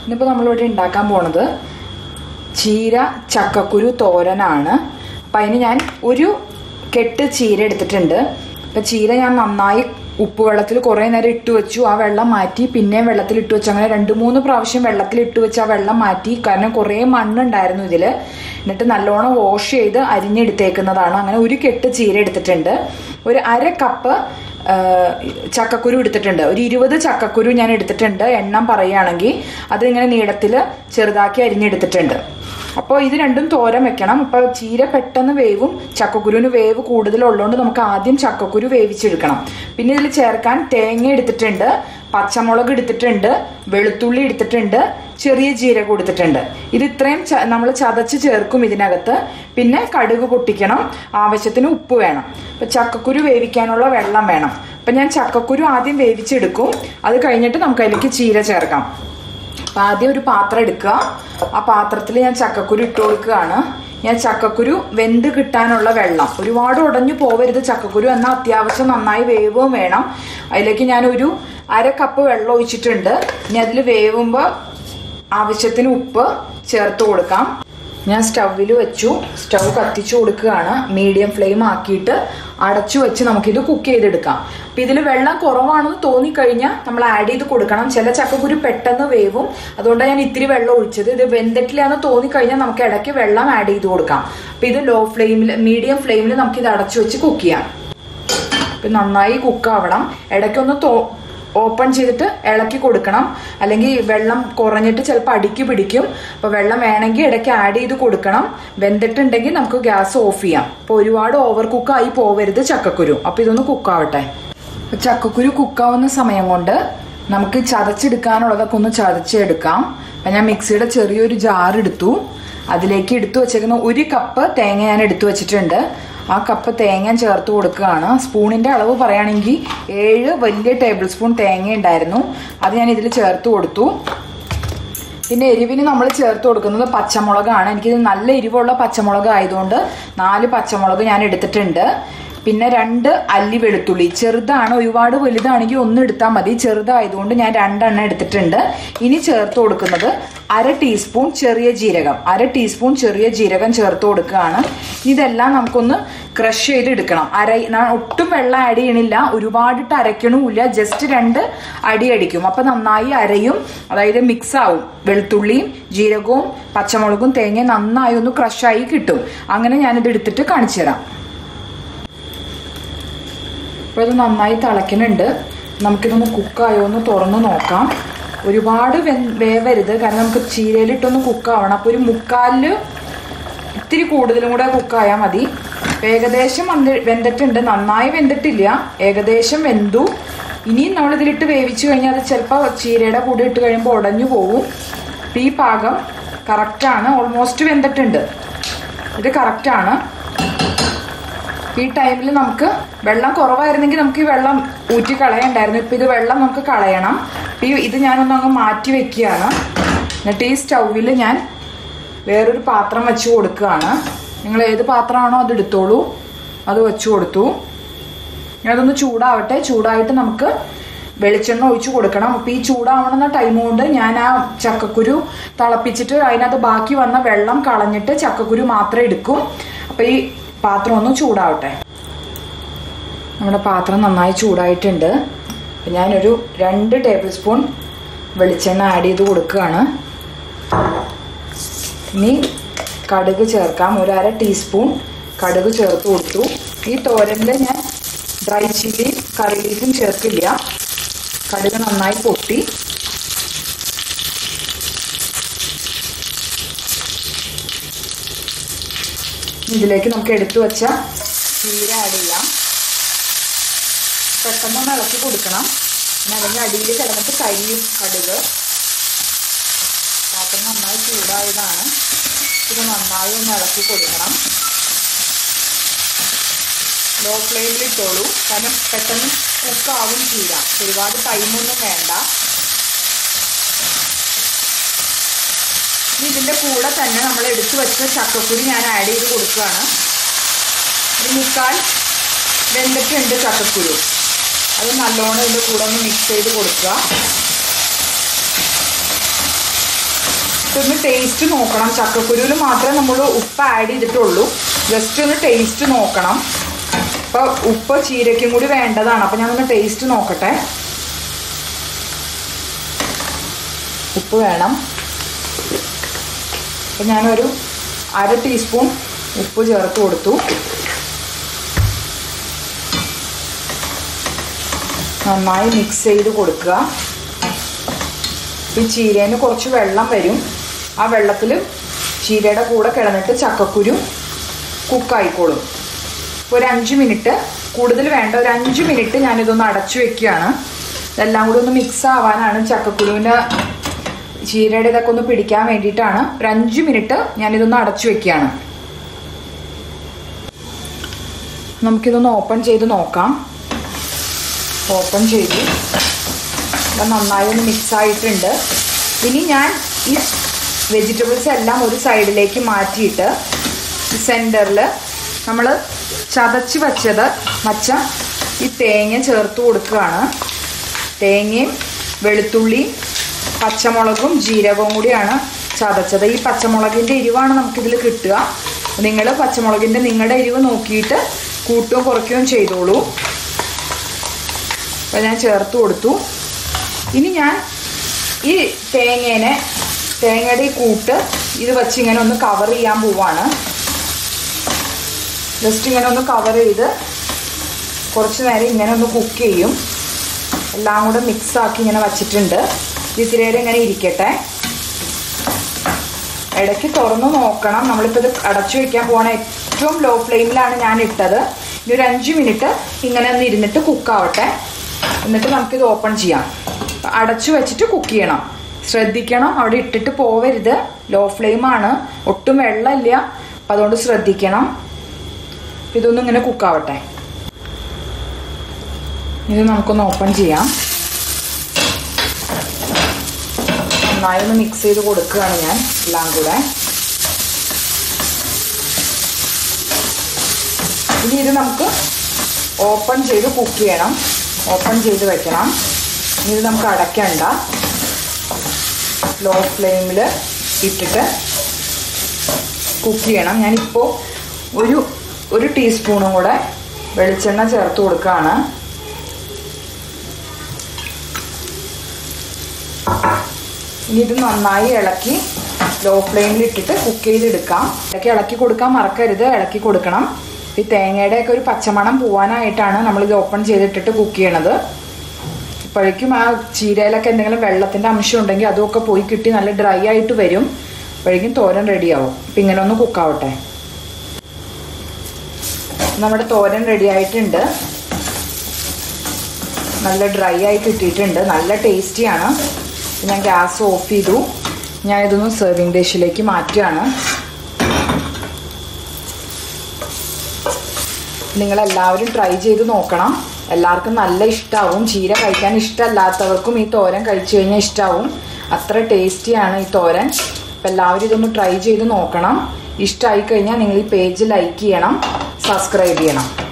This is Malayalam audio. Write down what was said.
ഇന്നിപ്പോൾ നമ്മളിവിടെ ഉണ്ടാക്കാൻ പോണത് ചീര ചക്കക്കുരു തോരനാണ് അപ്പം അതിന് ഞാൻ ഒരു കെട്ട് ചീര എടുത്തിട്ടുണ്ട് അപ്പം ചീര ഞാൻ നന്നായി ഉപ്പ് വെള്ളത്തിൽ കുറേ നേരം ഇട്ട് വെച്ചു ആ വെള്ളം മാറ്റി പിന്നെയും വെള്ളത്തിൽ ഇട്ട് വെച്ചു അങ്ങനെ രണ്ട് മൂന്ന് പ്രാവശ്യം വെള്ളത്തിൽ ഇട്ട് വെച്ച് ആ വെള്ളം മാറ്റി കാരണം കുറേ മണ്ണുണ്ടായിരുന്നു ഇതിൽ എന്നിട്ട് നല്ലോണം വാഷ് ചെയ്ത് അരിഞ്ഞെടുത്തേക്കുന്നതാണ് അങ്ങനെ ഒരു കെട്ട് ചീര എടുത്തിട്ടുണ്ട് ഒരു അര കപ്പ് ആ, ചക്കക്കുരു എടുത്തിട്ടുണ്ട് ഒരു ഇരുപത് ചക്കക്കുരു ഞാൻ എടുത്തിട്ടുണ്ട് എണ്ണം പറയുകയാണെങ്കിൽ അത് ഇങ്ങനെ നീളത്തിൽ ചെറുതാക്കി അരിഞ്ഞെടുത്തിട്ടുണ്ട് അപ്പോൾ ഇത് രണ്ടും തോരൻ വെക്കണം അപ്പോൾ ചീര പെട്ടെന്ന് വേവും ചക്കക്കുരുവിന് വേവ് കൂടുതലുള്ളതുകൊണ്ട് നമുക്ക് ആദ്യം ചക്കക്കുരു വേവിച്ചെടുക്കണം പിന്നെ ഇതിൽ ചേർക്കാൻ തേങ്ങ എടുത്തിട്ടുണ്ട് പച്ചമുളക് എടുത്തിട്ടുണ്ട് വെളുത്തുള്ളി എടുത്തിട്ടുണ്ട് ചെറിയ ജീരകം എടുത്തിട്ടുണ്ട് ഇത് ഇത്രയും നമ്മൾ ചതച്ച് ചേർക്കും ഇതിനകത്ത് പിന്നെ കടുക് പൊട്ടിക്കണം ആവശ്യത്തിന് ഉപ്പ് വേണം അപ്പൊ ചക്കക്കുരു വേവിക്കാനുള്ള വെള്ളം വേണം അപ്പൊ ഞാൻ ചക്കക്കുരു ആദ്യം വേവിച്ചെടുക്കും അത് കഴിഞ്ഞിട്ട് നമുക്ക് അതിലേക്ക് ചീര ചേർക്കാം അപ്പൊ ആദ്യം ഒരു പാത്രം എടുക്കുക ആ പാത്രത്തിൽ ഞാൻ ചക്കക്കുരു ഇട്ട് കൊടുക്കുകയാണ് ഞാൻ ചക്കക്കുരു വെന്ത് കിട്ടാനുള്ള വെള്ളം ഒരുപാട് ഉടഞ്ഞു പോവരുത് ചക്കക്കുരു എന്നാൽ അത്യാവശ്യം നന്നായി വേവും വേണം അതിലേക്ക് ഞാൻ ഒരു അര കപ്പ് വെള്ളം ഒഴിച്ചിട്ടുണ്ട് ഇനി അതിൽ വേവുമ്പോൾ ആവശ്യത്തിന് ഉപ്പ് ചേർത്ത് കൊടുക്കാം ഞാൻ സ്റ്റൗവിൽ വെച്ചു സ്റ്റൗ കത്തിച്ചു കൊടുക്കുകയാണ് മീഡിയം ഫ്ലെയിം ആക്കിയിട്ട് അടച്ചു വെച്ച് നമുക്കിത് കുക്ക് ചെയ്തെടുക്കാം അപ്പൊ ഇതിൽ വെള്ളം കുറവാണെന്ന് തോന്നിക്കഴിഞ്ഞാൽ നമ്മൾ ആഡ് ചെയ്ത് കൊടുക്കണം ചില ചക്കക്കുരു പെട്ടെന്ന് വേവും അതുകൊണ്ടാണ് ഞാൻ ഇത്തിരി വെള്ളം ഒഴിച്ചത് ഇത് വെന്തിട്ടില്ലാന്ന് തോന്നിക്കഴിഞ്ഞാൽ നമുക്ക് ഇടയ്ക്ക് വെള്ളം ആഡ് ചെയ്ത് കൊടുക്കാം അപ്പൊ ഇത് ലോ ഫ്ലെയിമിൽ മീഡിയം ഫ്ലെയിമിൽ നമുക്ക് ഇത് അടച്ചു വെച്ച് കുക്ക് ചെയ്യാം അപ്പൊ നന്നായി കുക്കാവണം ഇടയ്ക്കൊന്ന് തോ ഓപ്പൺ ചെയ്തിട്ട് ഇളക്കി കൊടുക്കണം അല്ലെങ്കിൽ വെള്ളം കുറഞ്ഞിട്ട് ചിലപ്പോൾ അടുക്കി പിടിക്കും അപ്പോൾ വെള്ളം വേണമെങ്കിൽ ഇടയ്ക്ക് ആഡ് ചെയ്ത് കൊടുക്കണം വെന്തിട്ടുണ്ടെങ്കിൽ നമുക്ക് ഗ്യാസ് ഓഫ് ചെയ്യാം അപ്പോൾ ഒരുപാട് ഓവർ കുക്കായി പോവരുത് ചക്കക്കുരു അപ്പോൾ ഇതൊന്ന് കുക്കാവട്ടെ അപ്പോൾ ചക്കക്കുരു കുക്കാവുന്ന സമയം കൊണ്ട് നമുക്ക് ചതച്ചെടുക്കാനുള്ളതൊക്കെ ഒന്ന് ചതച്ചെടുക്കാം അപ്പം ഞാൻ മിക്സിയുടെ ചെറിയൊരു ജാർ എടുത്തു അതിലേക്ക് എടുത്തു വെച്ചേക്കുന്ന ഒരു കപ്പ് തേങ്ങ ഞാൻ എടുത്തു വെച്ചിട്ടുണ്ട് ആ കപ്പ് തേങ്ങ ചേർത്ത് കൊടുക്കുകയാണ് സ്പൂണിന്റെ അളവ് പറയുകയാണെങ്കിൽ ഏഴ് വലിയ ടേബിൾ സ്പൂൺ തേങ്ങ ഉണ്ടായിരുന്നു അത് ഞാൻ ഇതിൽ ചേർത്ത് കൊടുത്തു പിന്നെ എരിവിന് നമ്മൾ ചേർത്ത് കൊടുക്കുന്നത് പച്ചമുളകാണ് എനിക്കിത് നല്ല എരിവുള്ള പച്ചമുളക് ആയതുകൊണ്ട് നാല് പച്ചമുളക് ഞാൻ എടുത്തിട്ടുണ്ട് പിന്നെ രണ്ട് അല്ലി വെളുത്തുള്ളി ചെറുതാണ് ഒരുപാട് വലുതാണെങ്കിൽ ഒന്ന് എടുത്താൽ മതി ചെറുതായതുകൊണ്ട് ഞാൻ രണ്ടെണ്ണം എടുത്തിട്ടുണ്ട് ഇനി ചേർത്ത് കൊടുക്കുന്നത് അര ടീസ്പൂൺ ചെറിയ ജീരകം അര ടീസ്പൂൺ ചെറിയ ജീരകം ചേർത്ത് കൊടുക്കുകയാണ് ഇതെല്ലാം നമുക്കൊന്ന് ക്രഷ് ചെയ്ത് എടുക്കണം അര ഞാൻ ഒട്ടും വെള്ളം ആഡ് ചെയ്യണില്ല ഒരുപാടിട്ട് അരയ്ക്കണമില്ല ജസ്റ്റ് രണ്ട് അടി അടിക്കും അപ്പൊ നന്നായി അരയും അതായത് മിക്സ് ആവും വെളുത്തുള്ളിയും ജീരകവും പച്ചമുളകും തേങ്ങയും നന്നായി ഒന്ന് ക്രഷായി കിട്ടും അങ്ങനെ ഞാനിത് എടുത്തിട്ട് കാണിച്ചു തരാം അപ്പോൾ ഇത് നന്നായി തിളയ്ക്കുന്നുണ്ട് നമുക്കിതൊന്ന് കുക്കായോ എന്ന് തുറന്ന് നോക്കാം ഒരുപാട് വെ വേവരുത് കാരണം നമുക്ക് ചീരയിലിട്ടൊന്ന് കുക്കാവണം അപ്പോൾ ഒരു മുക്കാലില് ഇത്തിരി കൂടുതലും കൂടെ കുക്കായാൽ മതി ഇപ്പൊ ഏകദേശം വന്ന് വെന്തിട്ടുണ്ട് നന്നായി വെന്തിട്ടില്ല ഏകദേശം വെന്തു ഇനിയും നമ്മൾ ഇതിലിട്ട് വേവിച്ചു കഴിഞ്ഞാൽ അത് ചിലപ്പോൾ ചീരയുടെ കൂടെ ഇട്ട് കഴിയുമ്പോൾ ഉടഞ്ഞു പോകും അപ്പൊ ഈ പാകം കറക്റ്റാണ് ഓൾമോസ്റ്റ് വെന്തിട്ടുണ്ട് ഇത് കറക്റ്റാണ് ഈ ടൈമിൽ നമുക്ക് വെള്ളം കുറവായിരുന്നെങ്കിൽ നമുക്ക് ഈ വെള്ളം ഊറ്റി കളയണ്ടായിരുന്നു ഇപ്പൊ ഇത് വെള്ളം നമുക്ക് കളയണം അപ്പൊ ഈ ഇത് ഞാനൊന്ന് അങ്ങ് മാറ്റി വെക്കുകയാണ് എന്നിട്ട് ഈ സ്റ്റൗവിൽ ഞാൻ വേറൊരു പാത്രം വെച്ച് കൊടുക്കുകയാണ് നിങ്ങൾ ഏത് പാത്രമാണോ അത് എടുത്തോളൂ അത് വെച്ച് കൊടുത്തു ഇനി അതൊന്ന് ചൂടാവട്ടെ ചൂടായിട്ട് നമുക്ക് വെളിച്ചെണ്ണ ഒഴിച്ചു കൊടുക്കണം അപ്പൊ ഈ ചൂടാവണമെന്ന ടൈം കൊണ്ട് ഞാൻ ആ ചക്കക്കുരു തിളപ്പിച്ചിട്ട് അതിനകത്ത് ബാക്കി വന്ന വെള്ളം കളഞ്ഞിട്ട് ചക്കക്കുരു മാത്രം എടുക്കും അപ്പൊ ഈ പാത്രം ഒന്ന് ചൂടാവട്ടെ നമ്മുടെ പാത്രം നന്നായി ചൂടായിട്ടുണ്ട് അപ്പൊ ഞാനൊരു രണ്ട് ടേബിൾ സ്പൂൺ വെളിച്ചെണ്ണ ആഡ് ചെയ്ത് കൊടുക്കുകയാണ് ഇനി കടുക് ചേർക്കാം ഒരു അര ടീസ്പൂൺ കടുക് ചേർത്ത് കൊടുത്തു ഈ തോരനിൽ ഞാൻ ഡ്രൈ ചില്ലിയും കറി ലീഫും ചേർക്കില്ല കടുക് നന്നായി പൊട്ടി ഇതിലേക്ക് നമുക്ക് എടുത്തു വെച്ച ചീര ആഡ് ചെയ്യാം പെട്ടെന്ന് ഇളക്കി കൊടുക്കണം പിന്നെ അല്ലെങ്കിൽ അടിയിൽ കിടന്നിട്ട് കരിയും കടുക് പാത്രം നന്നായി ചൂടായതാണ് ഇത് നന്നായി ഒന്ന് ഇളക്കി കൊടുക്കണം ലോ ഫ്ലെയിമിൽ ഇട്ടോളൂ കാരണം പെട്ടെന്ന് കുക്കാവും ചീര ഒരുപാട് ടൈമൊന്നും വേണ്ട ഇനി ഇതിൻ്റെ കൂടെ തന്നെ നമ്മൾ എടുത്തു വെച്ച ചക്കക്കുരി ഞാൻ ആഡ് ചെയ്ത് കൊടുക്കുകയാണ് ഒരു മുക്കാൽ വെന്തിട്ടുണ്ട് ചക്കക്കുരു അത് നല്ലോണം ഇതിൻ്റെ കൂടെ ഒന്ന് മിക്സ് ചെയ്ത് കൊടുക്കുക ഒന്ന് ടേസ്റ്റ് നോക്കണം ചക്കക്കുരുവിൽ മാത്രമേ നമ്മൾ ഉപ്പ് ആഡ് ചെയ്തിട്ടുള്ളൂ ജസ്റ്റ് ഒന്ന് ടേസ്റ്റ് നോക്കണം അപ്പോൾ ഉപ്പ് ചീരയ്ക്കും കൂടി വേണ്ടതാണ് അപ്പോൾ ഞാനൊന്ന് ടേസ്റ്റ് നോക്കട്ടെ ഉപ്പ് വേണം അപ്പം ഞാനൊരു അര ടീസ്പൂൺ ഉപ്പ് ചേർത്ത് കൊടുത്തു നന്നായി മിക്സ് ചെയ്ത് കൊടുക്കുക ഈ ചീരേന് കുറച്ച് വെള്ളം വരും ആ വെള്ളത്തിൽ ചീരയുടെ കൂടെ കിടന്നിട്ട് ചക്കക്കുരു കുക്കായിക്കോളും ഒരു അഞ്ച് മിനിറ്റ് കൂടുതൽ വേണ്ട ഒരു അഞ്ച് മിനിറ്റ് ഞാനിതൊന്ന് അടച്ചു വെക്കുകയാണ് ഇതെല്ലാം കൂടി ഒന്ന് മിക്സ് ആവാനാണ് ചക്കക്കുരുവിൻ്റെ ചീരയുടെ ഇതൊക്കെ ഒന്ന് പിടിക്കാൻ വേണ്ടിയിട്ടാണ് ഒരു അഞ്ച് മിനിറ്റ് ഞാനിതൊന്ന് അടച്ചു വെക്കുകയാണ് നമുക്കിതൊന്ന് ഓപ്പൺ ചെയ്ത് നോക്കാം ഓപ്പൺ ചെയ്തു അത് നന്നായി ഒന്ന് മിക്സ് ആയിട്ടുണ്ട് ഇനി ഞാൻ ഈ വെജിറ്റബിൾസ് എല്ലാം ഒരു സൈഡിലേക്ക് മാറ്റിയിട്ട് സെൻറ്ററിൽ നമ്മൾ ചതച്ച് വച്ചത് വച്ച ഈ തേങ്ങ ചേർത്ത് കൊടുക്കുകയാണ് തേങ്ങയും വെളുത്തുള്ളിയും പച്ചമുളകും ജീരകവും കൂടിയാണ് ചതച്ചത് ഈ പച്ചമുളകിൻ്റെ എരിവാണ് നമുക്കിതിൽ കിട്ടുക നിങ്ങൾ പച്ചമുളകിൻ്റെ നിങ്ങളുടെ എരിവ് നോക്കിയിട്ട് കൂട്ടുകയും കുറയ്ക്കുകയും ചെയ്തോളൂ അപ്പോൾ ഞാൻ ചേർത്ത് കൊടുത്തു ഇനി ഞാൻ ഈ തേങ്ങേനെ തേങ്ങയുടെ ഈ കൂട്ട് ഇത് വെച്ച് ഇങ്ങനെ ഒന്ന് കവർ ചെയ്യാൻ പോവാണ് ജസ്റ്റ് ഇങ്ങനെ ഒന്ന് കവർ ചെയ്ത് കുറച്ച് നേരം ഇങ്ങനെ ഒന്ന് കുക്ക് ചെയ്യും എല്ലാം കൂടെ മിക്സ് ആക്കി ഇങ്ങനെ വച്ചിട്ടുണ്ട് ഇത്തിരി നേരം ഇങ്ങനെ ഇരിക്കട്ടെ ഇടയ്ക്ക് തുറന്ന് നോക്കണം നമ്മളിപ്പോൾ ഇത് അടച്ചു വെക്കാൻ പോകണ ഏറ്റവും ലോ ഫ്ലെയിമിലാണ് ഞാൻ ഇട്ടത് ഇനി ഒരു അഞ്ച് മിനിറ്റ് ഇങ്ങനെ ഒന്ന് ഇരുന്നിട്ട് കുക്കാവട്ടെ എന്നിട്ട് നമുക്കിത് ഓപ്പൺ ചെയ്യാം അടച്ചു വെച്ചിട്ട് കുക്ക് ചെയ്യണം ശ്രദ്ധിക്കണം അവിടെ ഇട്ടിട്ട് പോവരുത് ലോ ഫ്ലെയിമാണ് ഒട്ടും വെള്ളമില്ല അപ്പം അതുകൊണ്ട് ശ്രദ്ധിക്കണം ഇതൊന്നും ഇങ്ങനെ കുക്കാവട്ടെ ഇത് നമുക്കൊന്ന് ഓപ്പൺ ചെയ്യാം നന്നായി ഒന്ന് മിക്സ് ചെയ്ത് കൊടുക്കുകയാണ് ഞാൻ എല്ലാം കൂടെ ഇനി ഇത് നമുക്ക് ഓപ്പൺ ചെയ്ത് കുക്ക് ചെയ്യണം ഓപ്പൺ ചെയ്ത് വെക്കണം ഇനി ഇത് നമുക്ക് അടയ്ക്കണ്ട ലോ ഫ്ലെയിമിൽ ഇട്ടിട്ട് കുക്ക് ചെയ്യണം ഞാനിപ്പോൾ ഒരു ഒരു ടീസ്പൂണും കൂടെ വെളിച്ചെണ്ണ ചേർത്ത് കൊടുക്കുകയാണ് ഇനി ഇത് നന്നായി ഇളക്കി ലോ ഫ്ലെയിമിൽ ഇട്ടിട്ട് കുക്ക് ചെയ്തെടുക്കാം ഇടയ്ക്ക് ഇളക്കി കൊടുക്കാൻ മറക്കരുത് ഇളക്കി കൊടുക്കണം ഈ തേങ്ങയുടെ ഒക്കെ ഒരു പച്ചമണം പോവാനായിട്ടാണ് നമ്മൾ ഇത് ഓപ്പൺ ചെയ്തിട്ടിട്ട് കുക്ക് ചെയ്യണത് അപ്പോഴേക്കും ആ ചീരയിലൊക്കെ എന്തെങ്കിലും വെള്ളത്തിന്റെ അംശം ഉണ്ടെങ്കിൽ അതൊക്കെ പോയി കിട്ടി നല്ല ഡ്രൈ ആയിട്ട് വരും അപ്പോഴേക്കും തോരൻ റെഡിയാവും അപ്പം ഇങ്ങനെ ഒന്ന് കുക്കാവട്ടെ നമ്മുടെ തോരൻ റെഡി ആയിട്ടുണ്ട് നല്ല ഡ്രൈ ആയി കിട്ടിയിട്ടുണ്ട് നല്ല ടേസ്റ്റിയാണ് ഞാൻ ഗ്യാസ് ഓഫ് ചെയ്തു ഞാൻ ഇതൊന്ന് സെർവിങ് ഡിഷിലേക്ക് മാറ്റുകയാണ് നിങ്ങളെല്ലാവരും ട്രൈ ചെയ്ത് നോക്കണം എല്ലാവർക്കും നല്ല ഇഷ്ടമാവും ചീര കഴിക്കാൻ ഇഷ്ടമല്ലാത്തവർക്കും ഈ തോരൻ കഴിച്ചു കഴിഞ്ഞാൽ ഇഷ്ടമാവും അത്ര ടേസ്റ്റിയാണ് ഈ തോരൻ അപ്പം എല്ലാവരും ഇതൊന്ന് ട്രൈ ചെയ്ത് നോക്കണം ഇഷ്ടമായി കഴിഞ്ഞാൽ നിങ്ങൾ ഈ പേജ് ലൈക്ക് ചെയ്യണം സബ്സ്ക്രൈബ് ചെയ്യണം